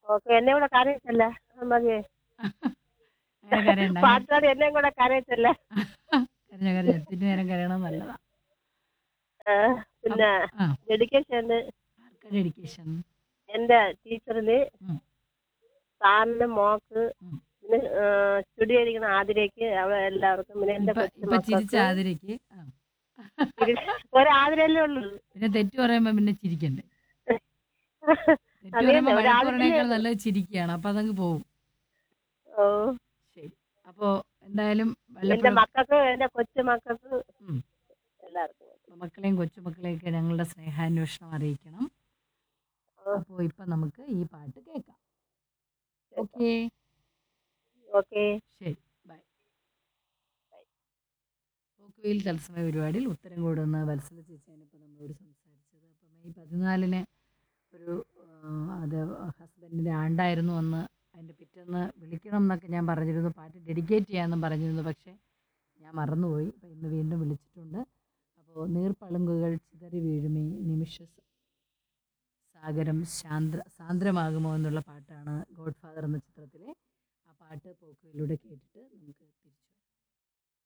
Okay എന്നെ കൂടെ കരയിച്ചല്ല മതിയേ അങ്ങനെ കരയണ്ട പാട്ടുകാരി എന്നെ കൂടെ കരയിച്ചല്ല കരഞ്ഞ കരഞ്ഞ ഒത്തിരി നേരം കരയണം നല്ലതാ പിന്നെ ആ ഡെഡിക്കേഷന് ആർക്കാ ഡെഡിക്കേഷൻ എന്റെ ടീച്ചറിന് ഉം. സാറിന് മോക്ക് ഉം. പിന്നെ സ്റ്റുഡിയോ ഇരിക്കുന്ന ആതിരേക്ക് അവിടെ എല്ലാവർക്കും പിന്നെ എന്റെ ഇപ്പൊ ഇപ്പൊ ചിരിച്ച കൊച്ചുമക്കൾക്ക് ആതിരയ്ക്ക് ആ. ഒരാതിരല്ലേ ഉള്ളൂ പിന്നെ തെറ്റ് പറയുമ്പോ പിന്നെ ചിരിക്കണ്ടേ തെറ്റ് അതേ പറയുമ്പോ ഒരു വഴക്ക് ആതിരയെ പറയണേക്കാൾ ഉള്ളൂ. നല്ലത് ചിരിക്കുകയാണ് അപ്പൊ അതങ്ങ് പോവും ഓ ശരി അപ്പോ എന്തായാലും എന്റെ വല്ലപ്പോഴും മക്കൾക്ക് എന്റെ കൊച്ചുമക്കൾക്ക് ഉം. എല്ലാവർക്കും മക്കളെയും കൊച്ചുമക്കളെയൊക്കെ ഞങ്ങളുടെ സ്നേഹാന്വേഷണം അറിയിക്കണം ഓ. അപ്പോൾ ഇപ്പൊ നമുക്ക് ഈ പാട്ട് കേൾക്കാം ഓക്കേ ഓക്കെ ശരി ബൈ പോക്കുവെയിൽ തത്സമയ പരിപാടിയിൽ ഉത്തരം കൂടുന്ന വത്സല ചേച്ചിയാണ് ഇപ്പോൾ നമ്മളോട് സംസാരിച്ചത് അപ്പോൾ മെയ് പതിനാലിന് ഒരു ആ, അത് ഹസ്ബൻഡിൻ്റെ ആണ്ടായിരുന്നു അന്ന് അതിൻ്റെ പിറ്റേന്ന് വിളിക്കണം എന്നൊക്കെ ഞാൻ പറഞ്ഞിരുന്നു പാട്ട് ഡെഡിക്കേറ്റ് ചെയ്യാമെന്നും പറഞ്ഞിരുന്നു പക്ഷേ ഞാൻ മറന്നുപോയി അപ്പോൾ ഇന്ന് വീണ്ടും വിളിച്ചിട്ടുണ്ട് അപ്പോൾ നീർപ്പളുങ്കുകൾ ചിതറി വീഴുമേ നിമിഷ സ- സാഗരം ശാന്ത്ര സാന്ദ്രമാകുമോ എന്നുള്ള പാട്ടാണ് ഗോഡ് ഫാദർ എന്ന ചിത്രത്തിലെ ആ പാട്ട് പോക്കുകളിലൂടെ കേട്ടിട്ട്